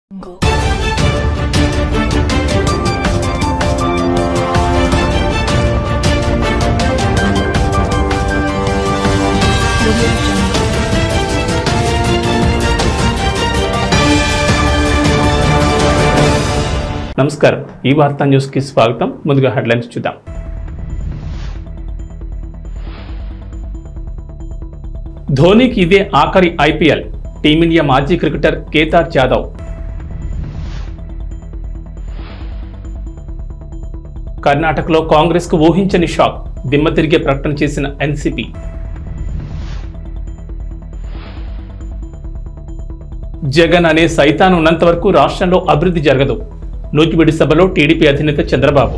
నమస్కారం ఈ వార్తా న్యూస్కి స్వాగతం ముందుగా హెడ్లైన్స్ చూద్దాం ధోనికి ఇదే ఆఖరి ఐపీఎల్ టీమిండియా మాజీ క్రికెటర్ కేదార్ జాదవ్ కర్ణాటకలో కాంగ్రెస్ కు ఊహించని షాక్ దిమ్మ తిరిగే ప్రకటన చేసిన ఎన్సీపీ జగన్ అనే సైతాన్ ఉన్నంత వరకు రాష్ట్రంలో అభివృద్ధి జరగదు నూజివీడి సభలో టీడీపీ అధినేత చంద్రబాబు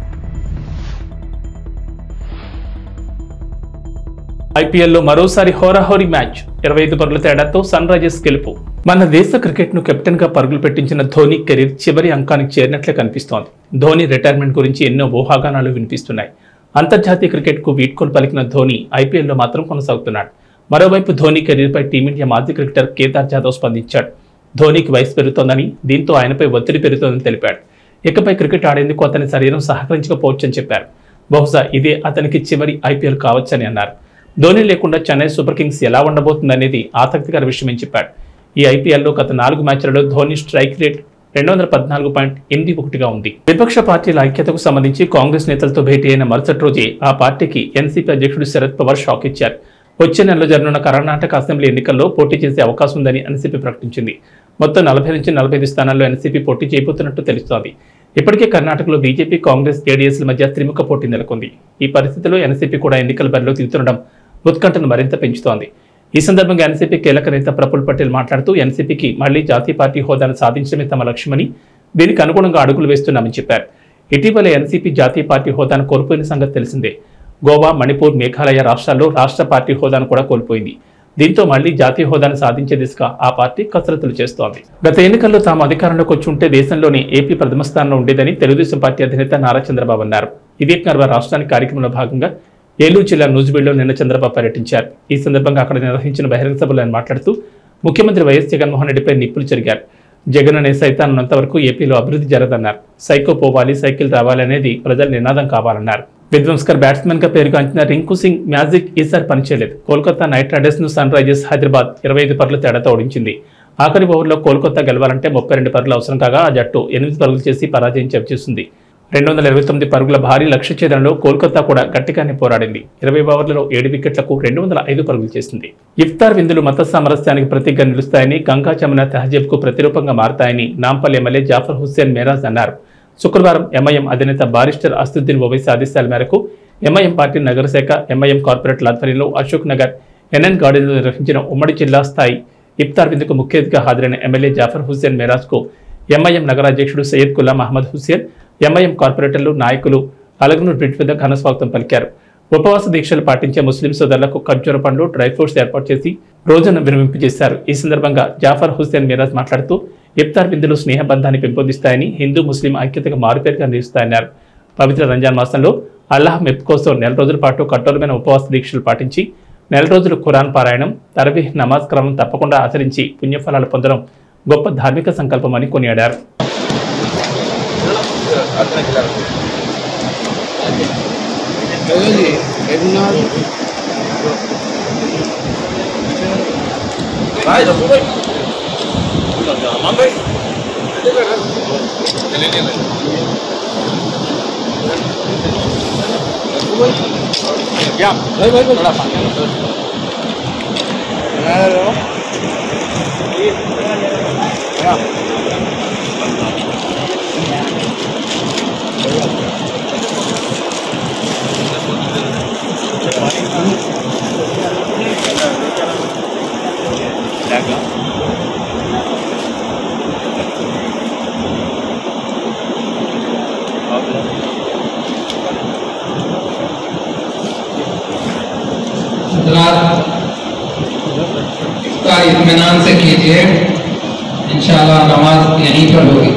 ఐపీఎల్లో మరోసారి హోరాహోరీ మ్యాచ్ ఇరవై ఐదు పరుగుల తేడాతో సన్ రైజర్స్ గెలుపు మన దేశ క్రికెట్ ను కెప్టెన్ గా పరుగులు పెట్టించిన ధోని కెరీర్ చివరి అంకానికి చేరినట్లే కనిపిస్తోంది ధోని రిటైర్మెంట్ గురించి ఎన్నో ఊహాగానాలు వినిపిస్తున్నాయి అంతర్జాతీయ క్రికెట్ కు వీడ్కోలు పలికిన ధోని ఐపీఎల్లో మాత్రం కొనసాగుతున్నాడు మరోవైపు ధోని కెరీర్పై టీమిండియా మాజీ క్రికెటర్ కేదార్ జాదవ్ స్పందించాడు ధోనికి వయసు పెరుగుతోందని దీంతో ఆయనపై ఒత్తిడి పెరుగుతోందని తెలిపాడు ఇకపై క్రికెట్ ఆడేందుకు అతని శరీరం సహకరించకపోవచ్చని చెప్పారు బహుశా ఇదే అతనికి చివరి ఐపీఎల్ కావచ్చని అన్నారు ధోని లేకుండా చెన్నై సూపర్ కింగ్స్ ఎలా ఉండబోతుందనేది ఆసక్తికర విషయమని చెప్పాడు ఈ ఐపీఎల్లో గత నాలుగు మ్యాచ్లలో ధోని స్ట్రైక్ రేట్ రెండు వందల పద్నాలుగు పాయింట్ ఎనిమిది ఒకటిగా ఉంది విపక్ష పార్టీల ఐక్యతకు సంబంధించి కాంగ్రెస్ నేతలతో భేటీ అయిన మరుసటి రోజే ఆ పార్టీకి ఎన్సీపీ అధ్యక్షుడు శరద్ పవార్ షాక్ ఇచ్చారు వచ్చే నెలలో జరగనున్న కర్ణాటక అసెంబ్లీ ఎన్నికల్లో పోటీ చేసే అవకాశం ఉందని ఎన్సీపీ ప్రకటించింది మొత్తం నలభై నుంచి నలభై ఐదు స్థానాల్లో ఎన్సీపీ పోటీ చేయబోతున్నట్టు తెలుస్తోంది ఇప్పటికే కర్ణాటకలో బీజేపీ కాంగ్రెస్ జేడీఎస్ల మధ్య త్రిముఖ పోటీ నెలకొంది ఈ పరిస్థితిలో ఎన్సీపీ కూడా ఎన్నికల బరిలో దిగుతుండడం ఉత్కంఠను మరింత పెంచుతోంది ఈ సందర్భంగా ఎన్సీపీ కీలక నేత ప్రఫుల్ పటేల్ మాట్లాడుతూ ఎన్సీపీకి మళ్లీ జాతీయ పార్టీ హోదాను సాధించడమే తమ లక్ష్యమని దీనికి అనుగుణంగా అడుగులు వేస్తున్నామని చెప్పారు ఇటీవల ఎన్సీపీ జాతీయ పార్టీ హోదాను కోల్పోయిన సంగతి తెలిసిందే గోవా మణిపూర్ మేఘాలయ రాష్ట్రాల్లో రాష్ట్ర పార్టీ హోదాను కూడా కోల్పోయింది దీంతో మళ్లీ జాతీయ హోదాను సాధించే దిశగా ఆ పార్టీ కసరత్తులు చేస్తోంది గత ఎన్నికల్లో తాము అధికారంలోకి వచ్చి ఉంటే దేశంలోని ఏపీ ప్రథమ స్థానంలో ఉండేదని తెలుగుదేశం పార్టీ అధినేత నారా చంద్రబాబు అన్నారు ఇదే కర్వ రాష్ట్రానికి కార్యక్రమంలో భాగంగా ఏలూరు జిల్లా నూజివీడులో నిన్న చంద్రబాబు పర్యటించారు ఈ సందర్భంగా అక్కడ నిర్వహించిన బహిరంగ సభలో ఆయన మాట్లాడుతూ ముఖ్యమంత్రి వైఎస్ జగన్మోహన్ రెడ్డిపై నిప్పులు చెరిగారు జగన్ అనే సైతాన్ ఉన్నంత వరకు ఏపీలో అభివృద్ధి జరగదన్నారు సైకో పోవాలి సైకిల్ రావాలి అనేది ప్రజల నినాదం కావాలన్నారు విధ్వంస్కర్ బ్యాట్స్మెన్ గా పేరుగాంచిన రింకు సింగ్ మ్యాజిక్ ఈసారి పనిచేయలేదు కోల్కతా నైట్ రైడర్స్ ను సన్ రైజర్స్ హైదరాబాద్ ఇరవై ఐదు పరుగుల తేడాతో ఓడించింది ఆఖరి ఓవర్లో కోల్కతా గెలవాలంటే ముప్పై రెండు పరుగులు అవసరం కాగా ఆ జట్టు ఎనిమిది పరుగులు చేసి పరాజయం చవిచూసింది రెండు వందల ఇరవై తొమ్మిది పరుగుల భారీ లక్ష్య ఛేదనలో కోల్కతా కూడా గట్టిగానే పోరాడింది ఇరవై ఓవర్లలో ఏడు వికెట్లకు రెండు వందల ఐదు పరుగులు చేసింది ఇఫ్తార్ విందులు మత సామరస్యానికి ప్రతీకగా నిలుస్తాయని గంగా చమన తెహజీబ్ కు ప్రతిరూపంగా మారతాయని నాంపల్లి ఎమ్మెల్యే జాఫర్ హుస్సేన్ మేరాజ్ అన్నారు శుక్రవారం ఎంఐఎం అధినేత బారిస్టర్ అస్తుద్దీన్ ఓవైసీ ఆదేశాల మేరకు ఎంఐఎం పార్టీ నగరశాఖ ఎంఐఎం కార్పొరేట్ల ఆధ్వర్యంలో అశోక్ నగర్ ఎన్ఎన్ గార్డెన్లో నిర్వహించిన ఉమ్మడి జిల్లా స్థాయి ఇఫ్తార్ విందుకు ముఖ్య అతిథిగా హాజరైన ఎమ్మెల్యే జాఫర్ హుస్సేన్ మేరాజ్ కు ఎంఐఎం నగరాధ్యక్షుడు సయ్యద్ గులాం అహ్మద్ హుస్సేన్ ఎంఐఎం కార్పొరేటర్లు నాయకులు అలగనూరు బ్రిడ్జ్ వద్ద ఘన స్వాగతం పలికారు ఉపవాస దీక్షలు పాటించే ముస్లిం సోదరులకు ఖర్జూర పండ్లు డ్రై ఫ్రూట్స్ ఏర్పాటు చేసి రోజును విరమింపజేశారు ఈ సందర్భంగా జాఫర్ హుస్సేన్ మిరాజ్ మాట్లాడుతూ ఇఫ్తార్ విందులు స్నేహబంధాన్ని పెంపొందిస్తాయని హిందూ ముస్లిం ఐక్యతగా మారుపేరుగా నిలుస్తాయన్నారు పవిత్ర రంజాన్ మాసంలో అల్లాహ్ మెప్పు కోసం నెల రోజుల పాటు కఠోరమైన ఉపవాస దీక్షలు పాటించి నెల రోజులు ఖురాన్ పారాయణం తరబీహ్ నమాజ్ క్రమం తప్పకుండా ఆచరించి పుణ్యఫలాలు పొందడం గొప్ప ధార్మిక సంకల్పమని కొనియాడారు Oye, es una... Ya, voy, voy, voy. Claro. Ya. इसका इत्मीनान से कीजिए इंशाल्लाह नमाज यहीं पर होगी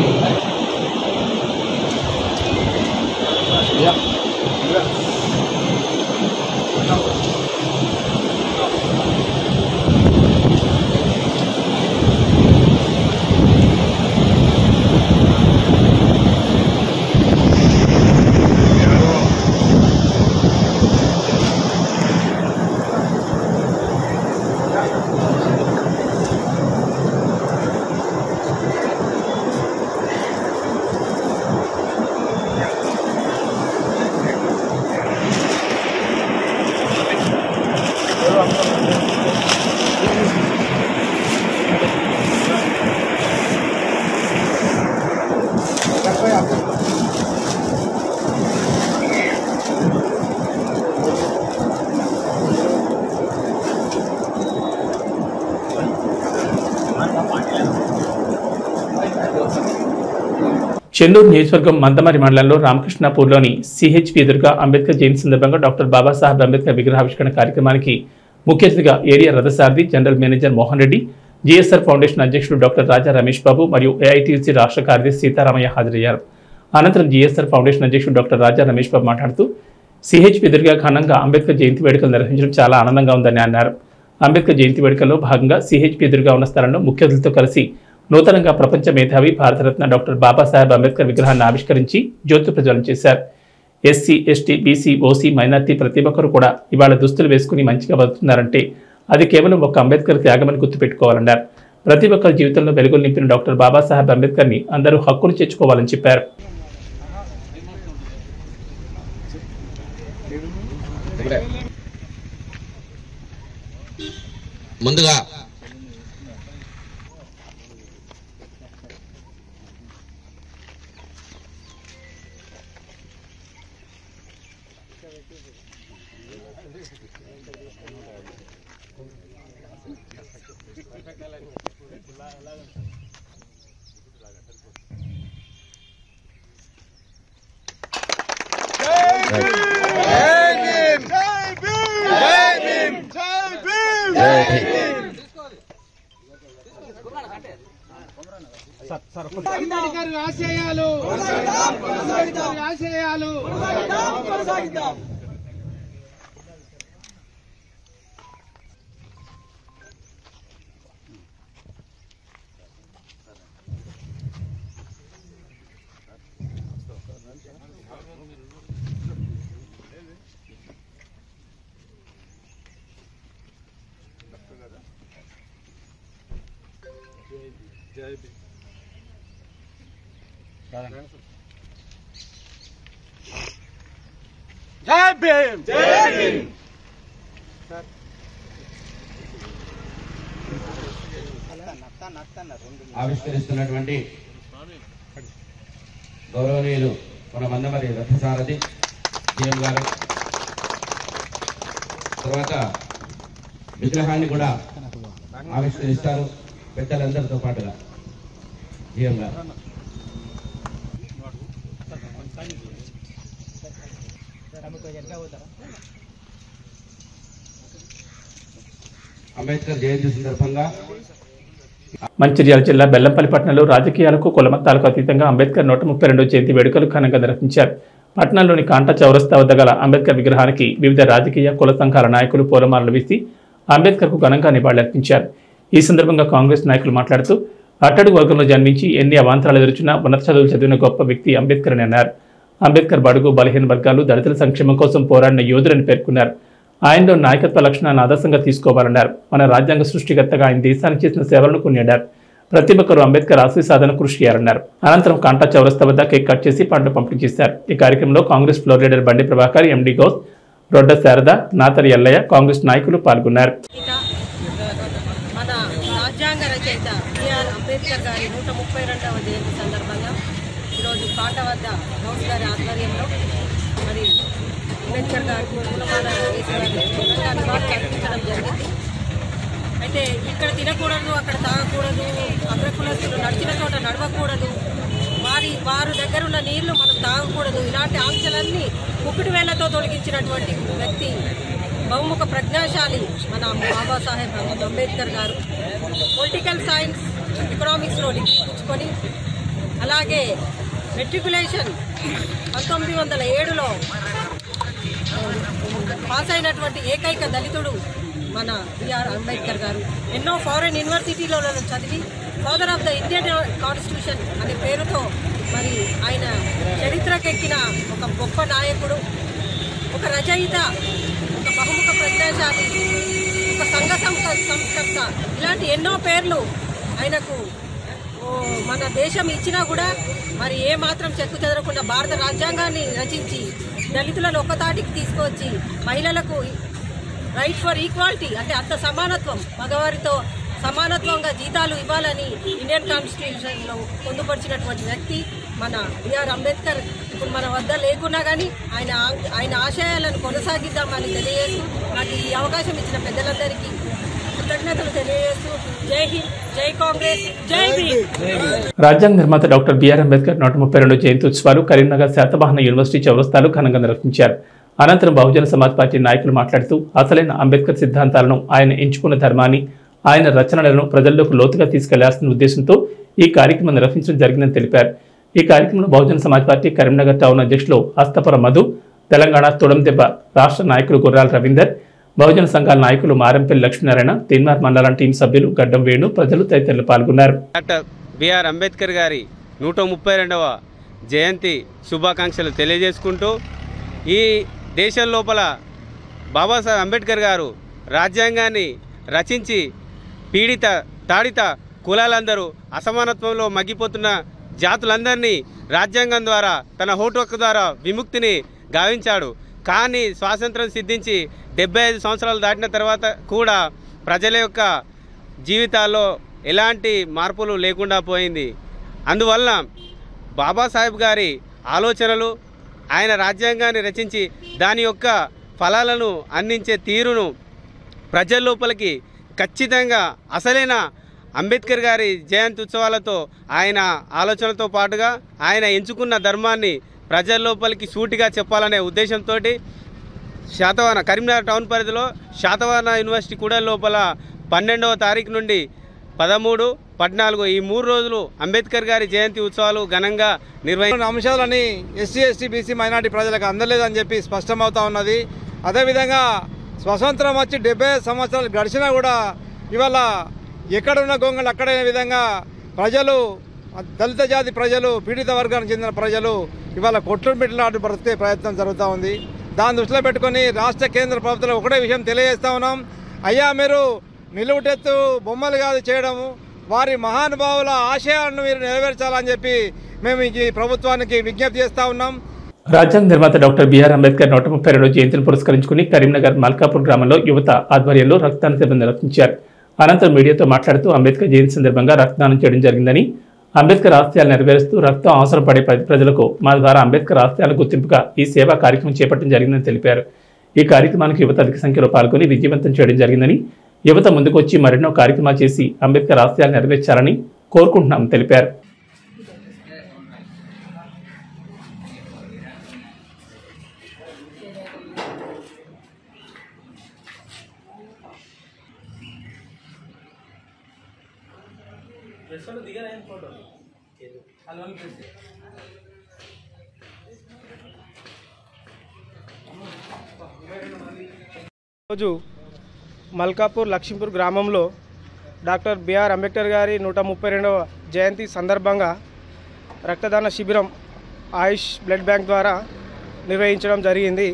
చెన్నూరు నియోజకవర్గం మందమరి మండలంలో రామకృష్ణాపూర్లోని సిహెచ్పి ఎదురుగా అంబేద్కర్ జయంతి సందర్భంగా డాక్టర్ బాబాసాహెబ్ అంబేద్కర్ విగ్రహావిష్కరణ కార్యక్రమానికి ముఖ్య అతిథిగా ఏరియా రథసారథి general manager Mohan Reddy GSR foundation అధ్యక్షుడు డాక్టర్ రాజా రమేష్ బాబు మరియు ఏఐటీసీ రాష్ట్ర కార్యదర్శి సీతారామయ్య హాజరయ్యారు అనంతరం జిఎస్ఆర్ ఫౌండేషన్ అధ్యక్షుడు డాక్టర్ రాజా రమేష్ బాబు మాట్లాడుతూ సిహెచ్పి ఎదురుగా ఘనంగా అంబేద్కర్ జయంతి వేడుకలు నిర్వహించడం చాలా ఆనందంగా ఉందని అన్నారు అంబేద్కర్ జయంతి వేడుకల్లో భాగంగా సిహెచ్పి ఎదురుగా ఉన్న స్థలంలో ముఖ్య అతిథులతో కలిసి నూతనంగా ప్రపంచ మేధావి భారతరత్న డాక్టర్ బాబాసాహెబ్ అంబేద్కర్ విగ్రహాన్ని ఆవిష్కరించి జ్యోతి ప్రజ్వలన చేశారు SC ST BC OC minority ప్రతి ఒక్కరు కూడా ఇవాళ దుస్తులు వేసుకుని మంచిగా బతుకుతున్నారంటే అది కేవలం ఒక అంబేద్కర్ త్యాగమని గుర్తుపెట్టుకోవాలన్నారు ప్రతి ఒక్కరి జీవితంలో వెలుగులు నింపిన డాక్టర్ బాబాసాహెబ్ అంబేద్కర్ని అందరూ హక్కును చేర్చుకోవాలని చెప్పారు ముందుగా అంబేద్కర్ ఆశయాలు అంబేద్కర్ ఆశయాలు జై భీమ్ జై భీమ్ ఆవిష్కరిస్తున్నటువంటి గౌరవనీయులు మన మందమరి రథసారథి సీఎం గారు తర్వాత విగ్రహాన్ని కూడా ఆవిష్కరిస్తారు పెద్దలందరితో పాటుగా సీఎం గారు అంబేద్కర్ జయంతి సందర్భంగా మంచిర్యాల జిల్లా బెల్లంపల్లి పట్టణంలో రాజకీయాలకు కులమతాలకు అతీతంగా అంబేద్కర్ నూట ముప్పై రెండో జయంతి వేడుకలు ఘనంగా నిర్వహించారు పట్టణంలోని కాంటా చౌరస్తా వద్ద గల అంబేద్కర్ విగ్రహానికి వివిధ రాజకీయ కుల సంఘాల నాయకులు పూలమాలలు వేసి అంబేద్కర్కు ఘనంగా నివాళులర్పించారు ఈ సందర్భంగా కాంగ్రెస్ నాయకులు మాట్లాడుతూ అట్టడుగు వర్గంలో జన్మించి ఎన్ని అవాంతరాలు ఎదుర్చున్నా ఉన్నత చదువులు చదివిన గొప్ప వ్యక్తి అంబేద్కర్ అని అన్నారు అంబేద్కర్ బడుగు బలహీన వర్గాలు దళితుల సంక్షేమం కోసం పోరాడిన యోధులని పేర్కొన్నారు ఆయనలో నాయకత్వ లక్షణాన్ని ఆదర్శంగా తీసుకోవాలన్నారు మన రాజ్యాంగ సృష్టికర్తగా ఆయన దేశానికి చేసిన సేవలను కొనియాడారు ప్రతి ఒక్కరూ అంబేద్కర్ ఆశయ సాధన కృషి చేయాలన్నారు అనంతరం కాంటా చౌరస్తా వద్ద కేక్ కట్ చేసి పండ్లు పంపిణీ చేశారు ఈ కార్యక్రమంలో కాంగ్రెస్ ఫ్లోర్ లీడర్ బండి ప్రభాకర్ ఎండి గౌస్ రొడ్డ శారద నాతరి ఎల్లయ్య కాంగ్రెస్ నాయకులు పాల్గొన్నారు గీత మన రాజ్యాంగ రచయిత బిఆర్ అంబేద్కర్ గారి నూట ముప్పై రెండవ జయంతి సందర్భంగా ఈరోజు కాట వద్ద గౌస్ గారి ఆధ్వర్యంలో మరి అంబేద్కర్ గారికి పూలమాలలు వేసి వారికి ఘనంగా నివాళులు అర్పించడం జరిగింది అయితే ఇక్కడ తినకూడదు అక్కడ తాగకూడదు అగ్రకులస్తులు నడిచిన చోట నడవకూడదు వారి వారి దగ్గర ఉన్న నీళ్లు మనం తాగకూడదు ఇలాంటి ఆంక్షలన్నీ కుక్కుడు వేళ్లతో తొలగించినటువంటి వ్యక్తి బహుముఖ ప్రజ్ఞాశాలి మన బాబాసాహెబ్ అంబేద్కర్ గారు పొలిటికల్ సైన్స్ ఎకనామిక్స్లో డిగ్రీ పుచ్చుకొని అలాగే మెట్రికులేషన్ పంతొమ్మిది వందల ఏడులో పాస్ అయినటువంటి ఏకైక దళితుడు మన బిఆర్ అంబేద్కర్ గారు ఎన్నో ఫారెన్ యూనివర్సిటీలలో చదివి father of the Indian constitution అనే పేరుతో మరి ఆయన చరిత్రకెక్కిన ఒక గొప్ప నాయకుడు ఒక రచయిత ఒక బహుముఖ ప్రజ్ఞాశాలి ఒక సంఘ సంస్క- సంస్కర్త ఇలాంటి ఎన్నో పేర్లు ఆయనకు ఓ, మన దేశం ఇచ్చినా కూడా మరి ఏ మాత్రం చెక్కు చెదరకుండా భారత రాజ్యాంగాన్ని రచించి దళితులను ఒక్కతాటికి తీసుకొచ్చి మహిళలకు రైట్ ఫర్ ఈక్వాలిటీ అంటే అంత సమానత్వం మగవారితో సమానత్వంగా జీతాలు ఇవ్వాలని ఇండియన్ కాన్స్టిట్యూషన్లో పొందుపరిచినటువంటి వ్యక్తి మన బిఆర్ అంబేద్కర్ ఇప్పుడు మన వద్ద లేకున్నా కానీ ఆయన ఆయన ఆశయాలను కొనసాగిద్దామని తెలియజేస్తూ నాకు ఈ అవకాశం ఇచ్చిన పెద్దలందరికీ కృతజ్ఞతలు తెలియజేస్తూ జై హింద్ జై కాంగ్రెస్ జై భీమ్ రాజ్యాంగ నిర్మాత డాక్టర్ బిఆర్ అంబేద్కర్ నూట ముప్పై రెండు జయంతి ఉత్సవాలు కరీంనగర్ శాతవాహన యూనివర్సిటీ చౌరస్తాలు ఘనంగా నిర్వహించారు అనంతరం బహుజన సమాజ్ పార్టీ నాయకులు మాట్లాడుతూ అసలైన అంబేద్కర్ సిద్ధాంతాలను ఆయన ఎంచుకున్న ధర్మాన్ని ఆయన రచనలను ప్రజల్లోకి లోతుగా తీసుకెళ్లాల్సిన ఉద్దేశంతో ఈ కార్యక్రమం నిర్వహించడం జరిగిందని తెలిపారు ఈ కార్యక్రమంలో బహుజన సమాజ్ పార్టీ కరీంనగర్ టౌన్ అధ్యక్షులు అస్తపుర మధు తెలంగాణ తుడందెబ్బ రాష్ట్ర నాయకులు గుర్రాల రవీందర్ బహుజన సంఘాల నాయకులు మారంపల్లి లక్ష్మీనారాయణ తీన్మార్ మండలం టీం సభ్యులు గడ్డం వేణు ప్రజలు తదితరులు పాల్గొన్నారు డాక్టర్ బిఆర్ అంబేద్కర్ గారి నూట ముప్పై రెండవ జయంతి శుభాకాంక్షలు తెలియజేసుకుంటూ ఈ దేశం లోపల బాబాసాహెబ్ అంబేద్కర్ గారు రాజ్యాంగాన్ని రచించి పీడిత తాడిత కులాలందరూ అసమానత్వంలో మగ్గిపోతున్న జాతులందరినీ రాజ్యాంగం ద్వారా తన ఓటు హక్కు ద్వారా విముక్తిని గావించాడు కానీ స్వాతంత్రం సిద్ధించి డెబ్బై ఐదు సంవత్సరాలు దాటిన తర్వాత కూడా ప్రజల యొక్క జీవితాల్లో ఎలాంటి మార్పులు లేకుండా పోయింది అందువలన బాబాసాహెబ్ గారి ఆలోచనలు ఆయన రాజ్యాంగాన్ని రచించి దాని యొక్క ఫలాలను అందించే తీరును ప్రజల లోపలికి ఖచ్చితంగా అసలైన అంబేద్కర్ గారి జయంతి ఉత్సవాలతో ఆయన ఆలోచనలతో పాటుగా ఆయన ఎంచుకున్న ధర్మాన్ని ప్రజల లోపలికి సూటిగా చెప్పాలనే ఉద్దేశంతో శాతవాన కరీంనగర్ టౌన్ పరిధిలో శాతవాన యూనివర్సిటీ కూడా లోపల పన్నెండవ తారీఖు నుండి పదమూడు పద్నాలుగు ఈ మూడు రోజులు అంబేద్కర్ గారి జయంతి ఉత్సవాలు ఘనంగా నిర్వహి కొన్ని అంశాలని ఎస్సీ ఎస్టీ బీసీ మైనార్టీ ప్రజలకు అందలేదని చెప్పి స్పష్టమవుతా ఉన్నది అదేవిధంగా స్వతంత్రం వచ్చి డెబ్బై సంవత్సరాలు గడిచినా కూడా ఇవాళ ఎక్కడున్న గొంగలు అక్కడే విధంగా ప్రజలు దళిత జాతి ప్రజలు పీడిత వర్గానికి చెందిన ప్రజలు ఇవాళ కొట్లు బిడ్డలాట బ్రతికే ప్రయత్నం జరుగుతూ ఉంది దాన్ని దృష్టిలో పెట్టుకొని రాష్ట్ర కేంద్ర ప్రభుత్వం ఒకటే విషయం తెలియజేస్తా ఉన్నాం అయ్యా మీరు నిలువుటెత్తు బొమ్మలు కాదు చేయడము వారి మహానుభావుల ఆశయాలను మీరు నెరవేర్చాలని చెప్పి మేము ఈ ప్రభుత్వానికి విజ్ఞప్తి చేస్తా ఉన్నాం రాజ్యాంగ నిర్మాత డాక్టర్ బిఆర్ అంబేద్కర్ నూట ముప్పై రెండు జయంతిని పురస్కరించుకుని కరీంనగర్ మల్కాపూర్ గ్రామంలో యువత ఆధ్వర్యంలో రక్తదాన శిబిరం నిర్వహించారు అనంతరం మీడియాతో మాట్లాడుతూ అంబేద్కర్ జయంతి సందర్భంగా రక్తదానం చేయడం జరిగిందని అంబేద్కర్ ఆశయాలు నెరవేరుస్తూ రక్తం అవసరం పడే ప్ర- ప్రజలకు మా ద్వారా అంబేద్కర్ ఆశయాల గుర్తింపుగా ఈ సేవా కార్యక్రమం చేపట్టడం జరిగిందని తెలిపారు ఈ కార్యక్రమానికి యువత అధిక సంఖ్యలో పాల్గొని విజయవంతం చేయడం జరిగిందని యువత ముందుకు వచ్చి మరెన్నో కార్యక్రమాలు చేసి అంబేద్కర్ ఆశయాలు నెరవేర్చాలని కోరుకుంటున్నామని తెలిపారు రోజు మల్కాపూర్ లక్ష్మీపూర్ గ్రామంలో డాక్టర్ బిఆర్ అంబేద్కర్ గారి నూట ముప్పై రెండవ జయంతి సందర్భంగా రక్తదాన శిబిరం ఆయుష్ బ్లడ్ బ్యాంక్ ద్వారా నిర్వహించడం జరిగింది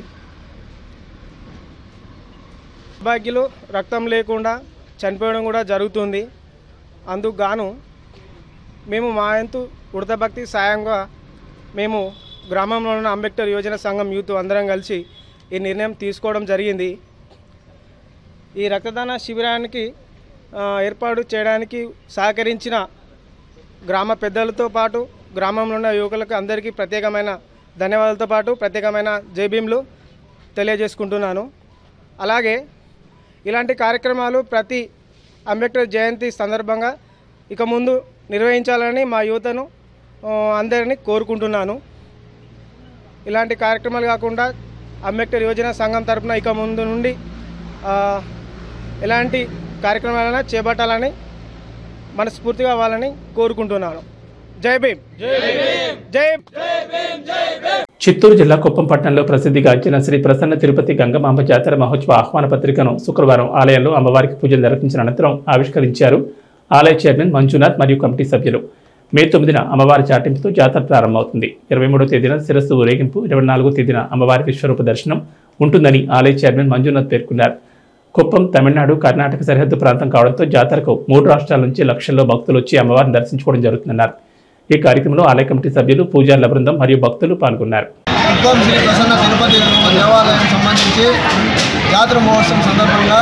భాగ్యులు రక్తం లేకుండా చనిపోవడం కూడా జరుగుతుంది అందుకు గాను మేము మా ఎంతు ఉడత భక్తి సాయంగా మేము గ్రామంలో ఉన్న అంబేద్కర్ యోజన సంఘం యూత్ అందరం కలిసి ఈ నిర్ణయం తీసుకోవడం జరిగింది ఈ రక్తదాన శిబిరానికి ఆ, ఏర్పాటు చేయడానికి సహకరించిన గ్రామ పెద్దలతో పాటు గ్రామంలో ఉన్న యువకులకు అందరికీ ప్రత్యేకమైన ధన్యవాదాలతో పాటు ప్రత్యేకమైన జైభీంలు తెలియజేసుకుంటున్నాను అలాగే ఇలాంటి కార్యక్రమాలు ప్రతి అంబేద్కర్ జయంతి సందర్భంగా ఇక ముందు నిర్వహించాలని మా యువతను ఆ, అందరినీ కోరుకుంటున్నాను ఇలాంటి కార్యక్రమాలు కాకుండా అంబేద్కర్ యోజన సంఘం తరపున ఇక ముందు నుండి ఆ, ఎలాంటి కార్యక్రమాలైనా చేపట్టాలని మనస్ఫూర్తిగా వాళ్ళని కోరుకుంటున్నాను జై భీమ్ జై చిత్తూరు జిల్లా కుప్పం పట్టణంలో ప్రసిద్ధిగాంచిన శ్రీ ప్రసన్న తిరుపతి గంగమాంబ జాతర మహోత్సవ ఆహ్వాన పత్రికను శుక్రవారం ఆలయంలో అమ్మవారికి పూజలు నిర్వహించిన అనంతరం ఆవిష్కరించారు ఆలయ చైర్మన్ మంజునాథ్ మరియు కమిటీ సభ్యులు మే తొమ్మిదిన అమ్మవారి చాటింపుతో జాతర ప్రారంభమవుతుంది ఇరవై మూడో తేదీన శిరస్సు ఊరేగింపు ఇరవై నాలుగో తేదీన అమ్మవారి విశ్వరూప దర్శనం ఉంటుందని ఆలయ చైర్మన్ మంజునాథ్ పేర్కొన్నారు కుప్పం తమిళనాడు కర్ణాటక సరిహద్దు ప్రాంతం కావడంతో జాతరకు మూడు రాష్ట్రాల నుంచి లక్షల్లో భక్తులు వచ్చి అమ్మవారిని దర్శించుకోవడం జరుగుతుందన్నారు ఈ కార్యక్రమంలో ఆలయ కమిటీ సభ్యులు పూజార్ల బృందం మరియు భక్తులు పాల్గొన్నారు కుప్పం శ్రీ ప్రసన్న తిరుపతి దేవాలయం సంబంధించి జాతర మహోత్సవం సందర్భంగా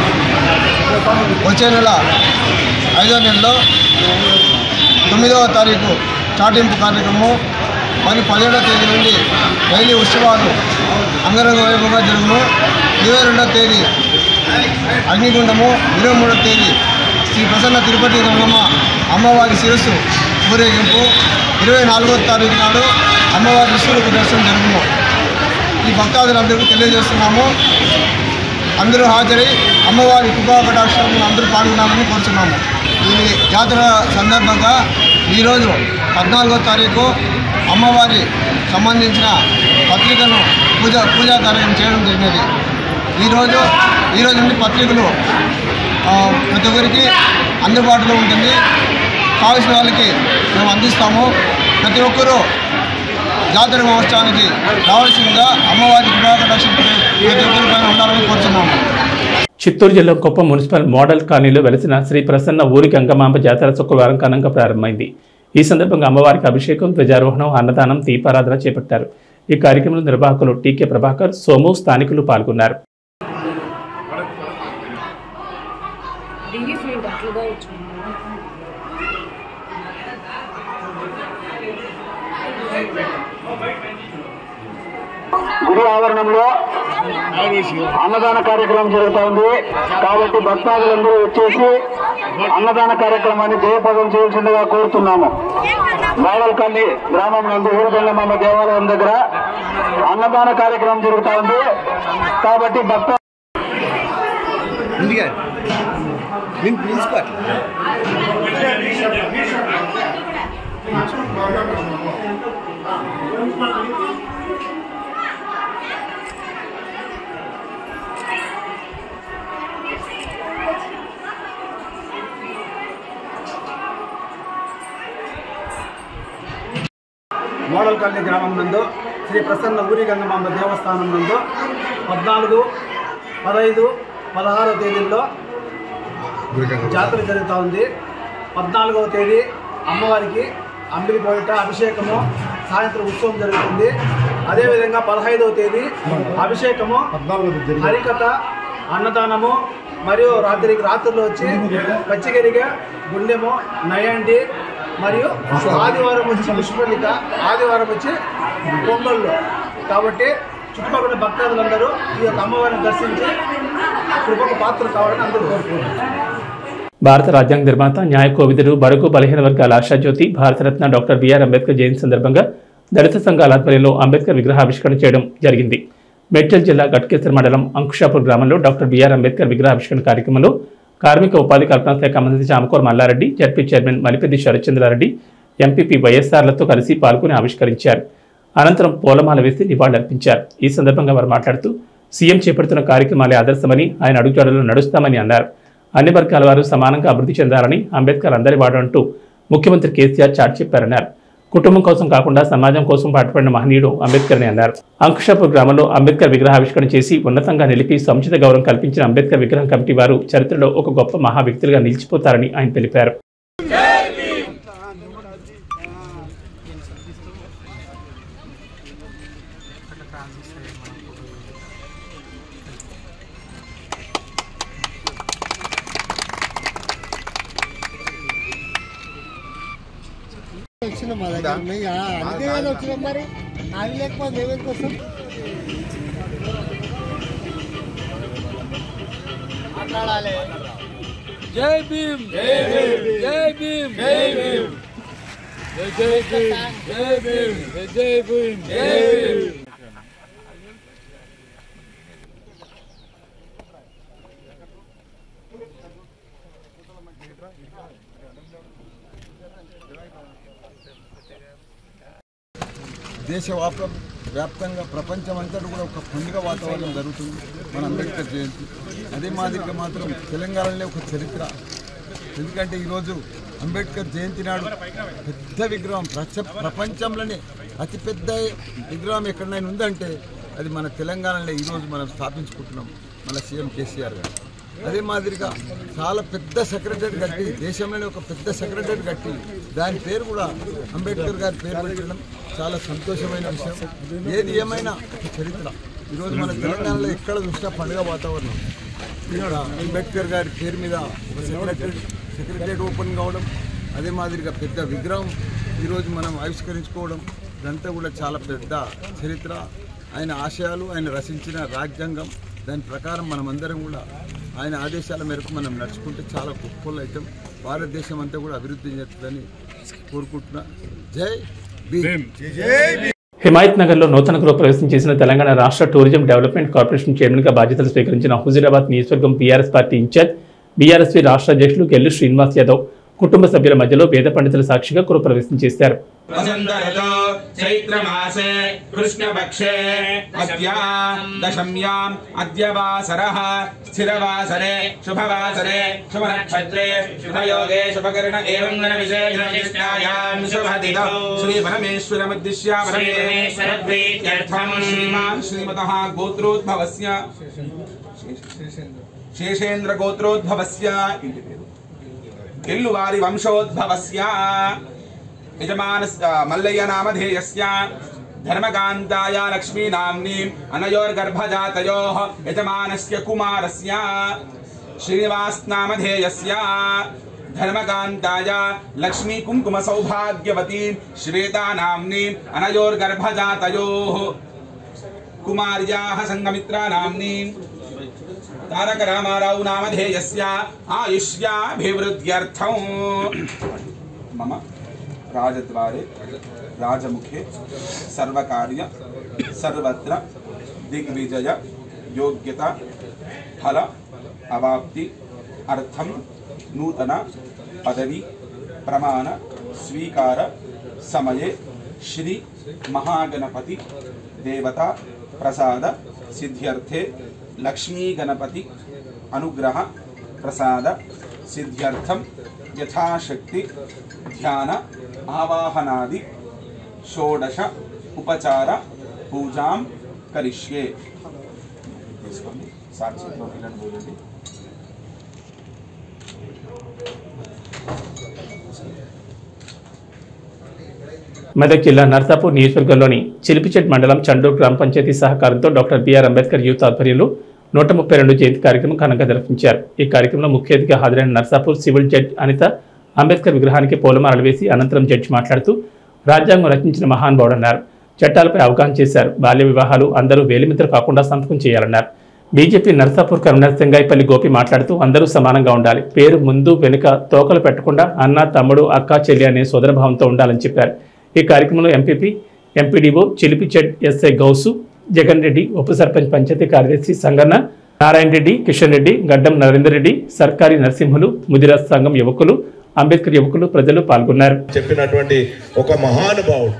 వచ్చే నెల ఐదో నెలలో తొమ్మిదవ తారీఖు చాటింపు కార్యక్రమం మరి పదిహేడవ తేదీ నుండి డైలీ ఉత్సవాలు అంగరంగ వైభవంగా జరుగును ఇరవై రెండవ తేదీ అగ్నిగుండము ఇరవై మూడవ తేదీ శ్రీ ప్రసన్న తిరుపతి గంగమ్మ అమ్మవారి శిరస్సు ఊరేగింపు ఇరవై నాలుగవ తారీఖు నాడు అమ్మవారి విశ్వరూప దర్శనం జరుగును ఈ భక్తాదులందరికీ తెలియజేస్తున్నాము అందరూ హాజరై అమ్మవారి కృపా కటాక్షలను అందరూ పాల్గొనాలని కోరుతున్నాము ఈ జాతర సందర్భంగా ఈరోజు పద్నాలుగో తారీఖు అమ్మవారి సంబంధించిన పత్రికను పూజ పూజా కార్యం చేయడం జరిగినది ఈరోజు ఈరోజు నుండి పత్రికలు ఆ, ప్రతి ఒక్కరికి అందుబాటులో ఉంటుంది కావాల్సిన వాళ్ళకి మేము అందిస్తాము ప్రతి ఒక్కరూ జాతర మహోత్సవానికి రావాల్సిందిగా అమ్మవారి కృపా కటాక్షం ప్రతి ఒక్కరి పైన ఉండాలని కోరుతున్నాము చిత్తూరు జిల్లా కుప్పం మున్సిపల్ మోడల్ కాలనీలో వెలిసిన శ్రీ ప్రసన్న ఊరి గంగమాంబ జాతర శుక్రవారం ఘనంగా ప్రారంభమైంది ఈ సందర్భంగా అమ్మవారికి అభిషేకం ధ్వజారోహణం అన్నదానం దీపారాధన చేపట్టారు ఈ కార్యక్రమంలో నిర్వాహకులు టీకే ప్రభాకర్ సోము స్థానికులు పాల్గొన్నారు గుడి ఆవరణంలో అన్నదాన కార్యక్రమం జరుగుతోంది కాబట్టి భక్తాదులందరూ వచ్చేసి అన్నదాన కార్యక్రమాన్ని జయప్రదం చేయాల్సిందిగా కోరుతున్నాము మావల్కల్లి గ్రామం నందు ఊరుగంగమ్మ దేవాలయం దగ్గర అన్నదాన కార్యక్రమం జరుగుతా ఉంది కాబట్టి భక్త మోడల్ కాలనీ గ్రామం నందు శ్రీ ప్రసన్న ఊరి గంగమాంబ దేవస్థానం నందు పద్నాలుగు పదహైదు పదహారవ తేదీల్లో జాతర జరుగుతూ ఉంది పద్నాలుగవ తేదీ అమ్మవారికి అంబిలి పోయిట అభిషేకము సాయంత్రం ఉత్సవం జరుగుతుంది అదేవిధంగా పదహైదవ తేదీ అభిషేకము హరికథ అన్నదానము మరియు రాత్రికి రాత్రులు వచ్చి పచ్చిగరిగ గుండెము నయండి మరియు ఆదివారం వచ్చి పుష్పలిక ఆదివారం వచ్చి పొంగళ్ళు కాబట్టి చుట్టుపక్కల భక్తాదులందరూ ఈ యొక్క అమ్మవారిని దర్శించి కృపకు పాత్రలు కావాలని అందరూ కోరుకుంటున్నారు భారత రాజ్యాంగ నిర్మాత న్యాయ కోవిదుడు బడుగు బలహీన వర్గాల ఆశాజ్యోతి భారతరత్న డాక్టర్ బిఆర్ అంబేద్కర్ జయంతి సందర్భంగా దళిత సంఘాల ఆధ్వర్యంలో అంబేద్కర్ విగ్రహావిష్కరణ చేయడం జరిగింది మేడ్చల్ జిల్లా గట్కేశ్వర మండలం అంకుషాపూర్ గ్రామంలో డాక్టర్ బిఆర్ అంబేద్కర్ విగ్రహావిష్కరణ కార్యక్రమంలో కార్మిక ఉపాధి కల్పన శాఖ మంత్రి Chamakura Mallareddy ZP chairman Malipeddi Sharatchandrareddy MPP వైఎస్ఆర్లతో కలిసి పాల్గొని ఆవిష్కరించారు అనంతరం పూలమాల వేసి నివాళులర్పించారు ఈ సందర్భంగా వారు మాట్లాడుతూ సీఎం చేపడుతున్న కార్యక్రమాలే ఆదర్శమని ఆయన అడుగుజాడలో నడుస్తామని అన్నారు అన్ని వర్గాల వారు సమానంగా అభివృద్ధి చెందాలని అంబేద్కర్ అందరి వాడు అంటూ ముఖ్యమంత్రి కేసీఆర్ చాటి చెప్పారన్నారు కుటుంబం కోసం కాకుండా సమాజం కోసం పాటుపడిన మహనీయుడు అంబేద్కర్ అని అన్నారు అంకుషాపూర్ గ్రామంలో అంబేద్కర్ విగ్రహావిష్కరణ చేసి ఉన్నతంగా నిలిపి సముచిత గౌరవం కల్పించిన అంబేద్కర్ విగ్రహం కమిటీ వారు చరిత్రలో ఒక గొప్ప మహా వ్యక్తులుగా నిలిచిపోతారని ఆయన తెలిపారు వచ్చిన మా దగ్గర ఉన్నాయి. ఆ, అందుకే కదా వచ్చినాం మరి అది లేకపోతే ఏమేమి కోసం మాట్లాడాలి జై భీమ్ జై భీమ్ జై భీమ్ జై భీమ్ జై భీమ్ జై భీమ్ జై భీమ్ జై భీమ్ దేశవ్యాప్త వ్యాప్తంగా ప్రపంచం అంతటా కూడా ఒక పండుగ వాతావరణం జరుగుతుంది మన అంబేద్కర్ జయంతి అదే మాదిరిగా మాత్రం తెలంగాణలో ఒక చరిత్ర ఎందుకంటే ఈరోజు అంబేద్కర్ జయంతి నాడు పెద్ద విగ్రహం ప్రచ ప్రపంచంలోనే అతిపెద్ద విగ్రహం ఎక్కడైనా ఉందంటే అది మన తెలంగాణలో ఈరోజు మనం స్థాపించుకుంటున్నాం మన సీఎం కేసీఆర్ గారు అదే మాదిరిగా చాలా పెద్ద సెక్రటరీ కట్టి దేశంలోనే ఒక పెద్ద సెక్రటరీ కట్టి దాని పేరు కూడా అంబేద్కర్ గారి పేరు పెట్టడం చాలా సంతోషమైన విషయం ఏది ఏమైనా ఒక చరిత్ర ఈరోజు మన తెలంగాణలో ఎక్కడ చూసినా పండుగ వాతావరణం ఇక్కడ అంబేద్కర్ గారి పేరు మీద ఒక సెక్రటరీ సెక్రటరీ ఓపెన్ కావడం అదే మాదిరిగా పెద్ద విగ్రహం ఈరోజు మనం ఆవిష్కరించుకోవడం ఇదంతా కూడా చాలా పెద్ద చరిత్ర ఆయన ఆశయాలు ఆయన రచించిన రాజ్యాంగం దాని ప్రకారం మనమందరం కూడా ఆయన ఆదేశాల మేరకు మనం నడుచుకుంటే చాలా గొప్పలు అవుతాం భారతదేశం అంతా కూడా అభివృద్ధి చెందుతుందని కోరుకుంటున్నా జై భీమ్ హిమాయత్ నగర్లో నూతన గృహప్రవేశం చేసిన తెలంగాణ రాష్ట్ర టూరిజం డెవలప్మెంట్ కార్పొరేషన్ చైర్మన్గా బాధ్యతలు స్వీకరించిన హుజూరాబాద్ నియోజకవర్గం బీఆర్ఎస్ పార్టీ ఇన్ఛార్జ్ బీఆర్ఎస్పీ రాష్ట్ర అధ్యక్షులు గెల్లు శ్రీనివాస్ యాదవ్ కుటుంబ సభ్యుల మధ్యలో వేద పండితుల సాక్షిగా గృహప్రవేశం చేశారు वसन्तऋतो चैत्रमासे कृष्णपक्षे अद्यां दशम्याम् अद्य वासरः स्थिरवासरे शुभवासरे शुभनक्षत्रे शुभयोगे शुभकर्ण एवं गणविशेषविशिष्टायां शुभदिनौ श्रीपरमेश्वरमुद्दिश्य परमेश्वरप्रीत्यर्थं श्रीमान् श्रीमतः गोत्रोद्भवस्य शेषेन्द्रगोत्रोद्भवस्य इति పేరు. ఎల్లువారి వంశోద్భవస్య యజమానస్ మల్లయ్య నామధేయస్య ధర్మకాంతాయ లక్ష్మీ నామ్నీం అనయోర్గర్భజాతయోః యజమానస్య కుమారస్య శ్రీనివాస్ నామధేయస్య ధర్మకాంతాయ లక్ష్మీ కుంకుమ సౌభాగ్యవతీం శ్వేతా నామ్నీం అనయోర్గర్భజాతయోః కుమార్యాः సంగమిత్రా నామ్నీం తారక రామారావు నామధేయస్య ఆయుష్యాభివృద్ధ్యర్థం మమ రాజద్వారే రాజముఖే సర్వకార్య సర్వత్ర దిగ్విజయ యోగ్యత ఫల అవాప్తి అర్థం నూతన పదవి ప్రమాణ స్వీకార సమయే శ్రీ మహాగణపతి దేవత ప్రసాద సిద్ధ్యర్థే లక్ష్మీ గణపతి అనుగ్రహ ప్రసాద సిద్ధ్యర్థం యథాశక్తి ధ్యాన ఆవాహనాది షోడశ ఉపచార పూజాం కరిష్యే తీసుకోండి సాక్షిలో పిల్లలు పోయండి మెదక్ జిల్లా నర్సాపూర్ నియోజకవర్గంలోని చిలిపిచెట్ మండలం చండూర్ గ్రామ పంచాయతీ సహకారంతో డాక్టర్ బిఆర్ అంబేద్కర్ యూత్ ఆధ్వర్యంలో నూట ముప్పై రెండు జయంతి కార్యక్రమం ఘనంగా నిర్వహించారు ఈ కార్యక్రమంలో ముఖ్య అతిథిగా హాజరైన నర్సాపూర్ సివిల్ జడ్జ్ అనిత అంబేద్కర్ విగ్రహానికి పూలమాలలు వేసి అనంతరం జడ్జి మాట్లాడుతూ రాజ్యాంగం రచించిన మహానుభావుడన్నారు చట్టాలపై అవగాహన చేశారు బాల్య వివాహాలు అందరూ వేలిమిత్ర కాకుండా సంతకం చేయాలన్నారు బీజేపీ నర్సాపూర్ కన్వీనర్ సింగాయిపల్లి గోపి మాట్లాడుతూ అందరూ సమానంగా ఉండాలి పేరు ముందు వెనుక తోకలు పెట్టకుండా అన్న తమ్ముడు అక్క చెల్లి అనే సోదరభావంతో ఉండాలని చెప్పారు ఈ కార్యక్రమంలో MPP MPDO Chilipiched SI Gouse Jagan Reddy ఉప సర్పంచ్ పంచాయతీ కార్యదర్శి సంగన్న నారాయణ రెడ్డి కిషన్ రెడ్డి గడ్డం నరేందర్ రెడ్డి సర్కారీ నరసింహులు ముదిరాజ్ సంఘం యువకులు అంబేద్కర్ యువకులు ప్రజలు పాల్గొన్నారు చెప్పినటువంటి ఒక మహానుభావుడు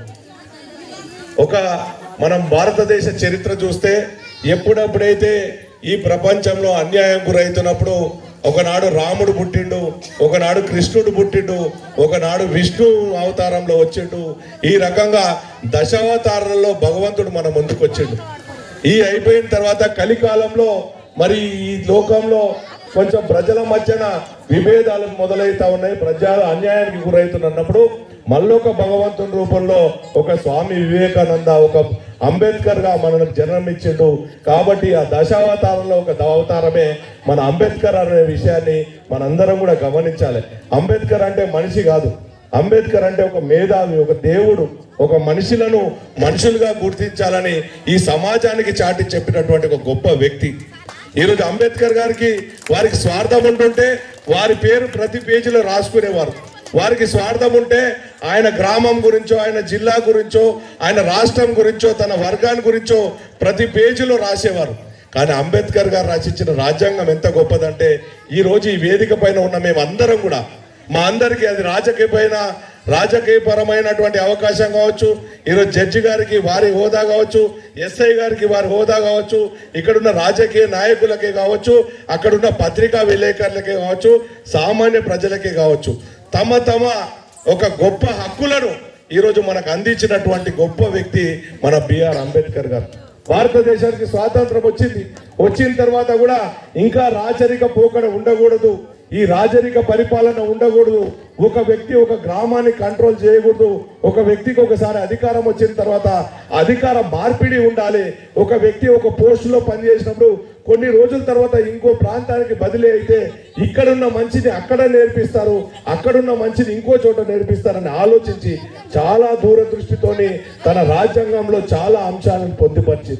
ఒక మనం భారతదేశ చరిత్ర చూస్తే ఎప్పుడెప్పుడైతే ఈ ప్రపంచంలో అన్యాయం గురవుతున్నప్పుడు ఒకనాడు రాముడు పుట్టిండు ఒకనాడు కృష్ణుడు పుట్టిండు ఒకనాడు విష్ణు అవతారంలో వచ్చిండు ఈ రకంగా దశావతారంలో భగవంతుడు మన ముందుకు వచ్చిండు ఈ అయిపోయిన తర్వాత కలికాలంలో మరి ఈ లోకంలో కొంచెం ప్రజల మధ్యన విభేదాలు మొదలవుతా ఉన్నాయి ప్రజలు అన్యాయానికి గురవుతున్నప్పుడు మళ్ళొక భగవంతుని రూపంలో ఒక స్వామి వివేకానంద ఒక అంబేద్కర్ గా మనకు జన్మనిచ్చిండు కాబట్టి ఆ దశావతారంలో ఒక అవతారమే మన అంబేద్కర్ అనే విషయాన్ని మనందరం కూడా గమనించాలి అంబేద్కర్ అంటే మనిషి కాదు అంబేద్కర్ అంటే ఒక మేధావి ఒక దేవుడు ఒక మనుషులను మనుషులుగా గుర్తించాలని ఈ సమాజానికి చాటి చెప్పినటువంటి ఒక గొప్ప వ్యక్తి ఈరోజు అంబేద్కర్ గారికి వారికి స్వార్థం ఉంటుంటే వారి పేరు ప్రతి పేజీలో రాసుకునేవారు వారికి స్వార్థం ఉంటే ఆయన గ్రామం గురించో ఆయన జిల్లా గురించో ఆయన రాష్ట్రం గురించో తన వర్గాన్ని గురించో ప్రతి పేజీలో రాసేవారు కానీ అంబేద్కర్ గారు రచించిన రాజ్యాంగం ఎంత గొప్పదంటే ఈ రోజు ఈ వేదిక పైన ఉన్న మేమందరం కూడా మా అందరికీ అది రాజకీయ పైన రాజకీయపరమైనటువంటి అవకాశం కావచ్చు ఈరోజు జడ్జి గారికి వారి హోదా కావచ్చు ఎస్ఐ గారికి వారి హోదా కావచ్చు ఇక్కడున్న రాజకీయ నాయకులకే కావచ్చు అక్కడున్న పత్రికా విలేకరులకే కావచ్చు సామాన్య ప్రజలకే కావచ్చు తమ తమ ఒక గొప్ప హక్కులను ఈరోజు మనకు అందించినటువంటి గొప్ప వ్యక్తి మన బిఆర్ అంబేద్కర్ గారు భారతదేశానికి స్వాతంత్రం వచ్చింది వచ్చిన తర్వాత కూడా ఇంకా రాచరిక పోకడ ఉండకూడదు ఈ రాజరిక పరిపాలన ఉండకూడదు ఒక వ్యక్తి ఒక గ్రామాన్ని కంట్రోల్ చేయకూడదు ఒక వ్యక్తికి ఒకసారి అధికారం వచ్చిన తర్వాత అధికార మార్పిడి ఉండాలి ఒక వ్యక్తి ఒక పోస్టులో పనిచేసినప్పుడు కొన్ని రోజుల తర్వాత ఇంకో ప్రాంతానికి బదిలీ అయితే ఇక్కడున్న మంచిని అక్కడ నేర్పిస్తారు అక్కడున్న మంచిని ఇంకో చోట నేర్పిస్తారని ఆలోచించి చాలా దూరదృష్టితోని తన రాజ్యాంగంలో చాలా అంశాలను పొందుపరిచింది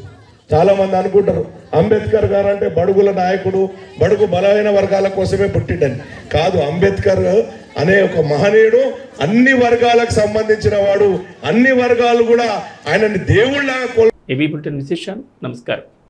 చాలా మంది అనుకుంటారు అంబేద్కర్ గారు అంటే బడుగుల నాయకుడు బడుగు బలమైన వర్గాల కోసమే పుట్టిండని కాదు అంబేద్కర్ అనే ఒక మహనీయుడు అన్ని వర్గాలకు సంబంధించిన వాడు అన్ని వర్గాలు కూడా ఆయనని దేవుళ్ళగా కొల్ ఏబీ బులెటిన్ విశేషాలు నమస్కారం